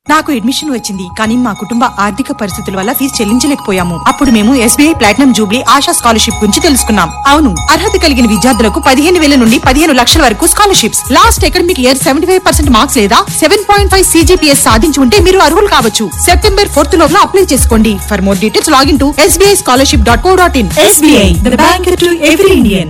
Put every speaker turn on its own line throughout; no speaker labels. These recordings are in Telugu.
నాకు అడ్మిషన్ వచ్చింది కానీ మా కుటుంబ ఆర్థిక పరిస్థితుల వల్ల ఫీజు చెల్లించలేకపోయాము అప్పుడు మేము SBI platinum jubilee Asha scholarship గురించి తెలుసుకున్నాం అవును అర్హత కలిగిన విద్యార్థులకు పదిహేను వేల నుండి పదిహేను లక్షల వరకు scholarships last academic year seventy five percent marks లేదా సెవెన్ పాయింట్ ఫైవ్ సీజీపీఎస్ సాధించి ఉంటే మీరు అర్హులు కావచ్చు సెప్టెంబర్ ఫోర్త్ లోపల అప్లై చేసుకోండి for more details login to SBI scholarship dot co dot in SBI the bank to every Indian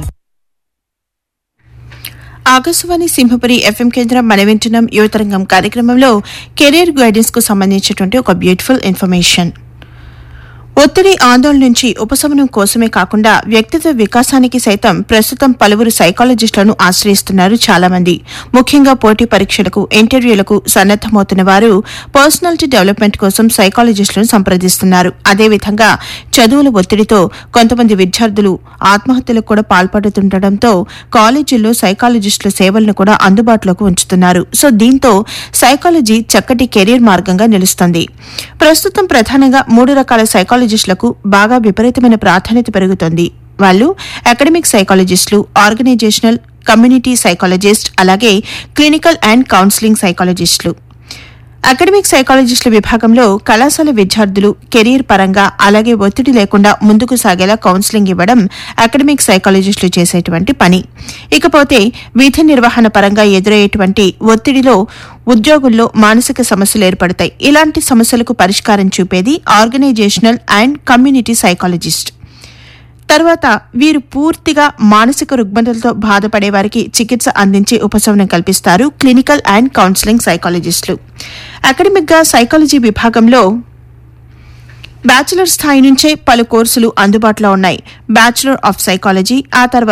Akashvani Simhapuri FM కేంద్రం మన వింటున్నాం యువతరంగం కార్యక్రమంలో కెరీర్ గైడెన్స్ కు సంబంధించినటువంటి ఒక బ్యూటిఫుల్ ఇన్ఫర్మేషన్ ఒత్తిడి ఆందోళన నుంచి ఉపశమనం కోసమే కాకుండా వ్యక్తిత్వ వికాసానికి సైతం ప్రస్తుతం పలువురు సైకాలజిస్టులను ఆశ్రయిస్తున్నారు చాలా మంది ముఖ్యంగా పోటీ పరీక్షలకు ఇంటర్వ్యూలకు సన్నద్దమవుతున్న వారు పర్సనాలిటీ డెవలప్మెంట్ కోసం సైకాలజిస్టులను సంప్రదిస్తున్నారు అదేవిధంగా చదువుల ఒత్తిడితో కొంతమంది విద్యార్థులు ఆత్మహత్యలకు కూడా పాల్పడుతుండటంతో కాలేజీల్లో సైకాలజిస్టుల సేవలను కూడా అందుబాటులోకి ఉంచుతున్నారు సో దీంతో సైకాలజీ చక్కటి కెరీర్ మార్గంగా నిలుస్తుంది ప్రస్తుతం ప్రధానంగా మూడు రకాల సైకాలజిస్టులకు బాగా విపరీతమైన ప్రాధాన్యత పెరుగుతోంది వాళ్ళు అకాడమిక్ సైకాలజిస్టులు ఆర్గనైజేషనల్ కమ్యూనిటీ సైకాలజిస్ట్ అలాగే క్లినికల్ అండ్ కౌన్సిలింగ్ సైకాలజిస్టులు అకాడమిక్ సైకాలజిస్టుల విభాగంలో కళాశాల విద్యార్థులు కెరీర్ పరంగా అలాగే ఒత్తిడి లేకుండా ముందుకు సాగేలా కౌన్సిలింగ్ ఇవ్వడం అకాడమిక్ సైకాలజిస్టులు చేసేటువంటి పని ఇకపోతే విధి నిర్వహణ పరంగా ఎదురయ్యేటువంటి ఒత్తిడిలో ఉద్యోగుల్లో మానసిక సమస్యలు ఏర్పడతాయి ఇలాంటి సమస్యలకు పరిష్కారం చూపేది ఆర్గనైజేషనల్ అండ్ కమ్యూనిటీ సైకాలజిస్ట్ తర్వాత వీరు పూర్తిగా మానసిక రుగ్మతలతో బాధపడే వారికి చికిత్స అందించి ఉపశమనం కల్పిస్తారు క్లినికల్ అండ్ కౌన్సిలింగ్ సైకాలజిస్టులు అకాడమిక్ గా సైకాలజీ విభాగంలో బ్యాచిలర్ స్థాయి నుంచే పలు కోర్సులు అందుబాటులో ఉన్నాయి బ్యాచిలర్ ఆఫ్ సైకాలజీ ఆ తర్వాత